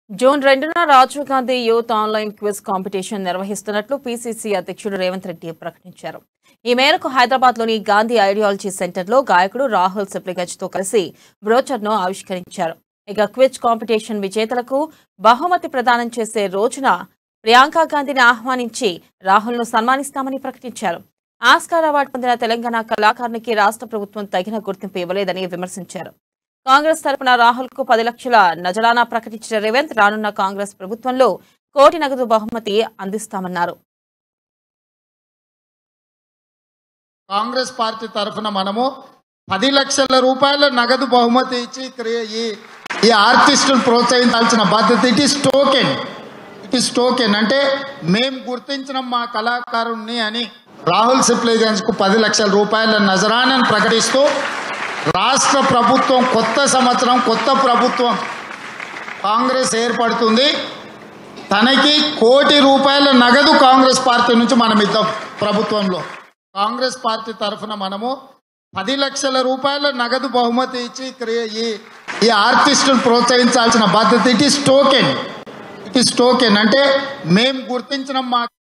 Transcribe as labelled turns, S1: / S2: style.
S1: June రెండున Rajiv Gandhi youth online quiz competition నిర్వహిస్తున్నట్లు PCC అధ్యక్షుడు రేవంత్ రెడ్డి ప్రకటించారు ఈ మేరకు హైదరాబాద్లోని గాంధీ ఐడియాలజీ సెంటర్లో గాయకుడు రాహుల్ సిప్లిగజ్తో కలిసి బ్రోచర్ను ఆవిష్కరించారు ఇక క్విజ్ కాంపిటీషన్ విజేతలకు బహుమతి ప్రదానం చేసే రోజున ప్రియాంక గాంధీని ఆహ్వానించి రాహుల్ను సన్మానిస్తామని ప్రకటించారు ఆస్కార్ అవార్డు పొందిన తెలంగాణ కళాకారునికి రాష్ట్ర ప్రభుత్వం తగిన గుర్తింపు ఇవ్వలేదని విమర్శించారు కాంగ్రెస్ తరపున రాహుల్ కు పది లక్షల నజరానా ప్రకటించిన రేవంత్ రానున్న కాంగ్రెస్ ప్రభుత్వంలో కోటి నగదు బహుమతి అందిస్తామన్నారు
S2: కాంగ్రెస్ పార్టీ తరఫున మనము పది లక్షల రూపాయల నగదు బహుమతి ఇచ్చి క్రియ- ఈ ఈ ఆర్టిస్టును ప్రోత్సహించాల్సిన బాధ్యత it is token it is token అంటే మేం గుర్తించిన మా కళాకారుణ్ణి అని రాహుల్ సిప్లేజన్స్ కు పది లక్షల రూపాయల నజరానని ప్రకటిస్తూ రాష్ట్ర ప్రభుత్వం కొత్త సంవత్సరం కొత్త ప్రభుత్వం కాంగ్రెస్ ఏర్పడుతుంది తనకి కోటి రూపాయల నగదు కాంగ్రెస్ పార్టీ నుంచి మనం ఇద్దాం ప్రభుత్వంలో కాంగ్రెస్ పార్టీ తరఫున మనము పది లక్షల రూపాయల నగదు బహుమతి ఇచ్చి క్రియ- ఈ ఈ ఆర్టిస్టును ప్రోత్సహించాల్సిన బాధ్యత it is token it is token అంటే మేం గుర్తించిన మా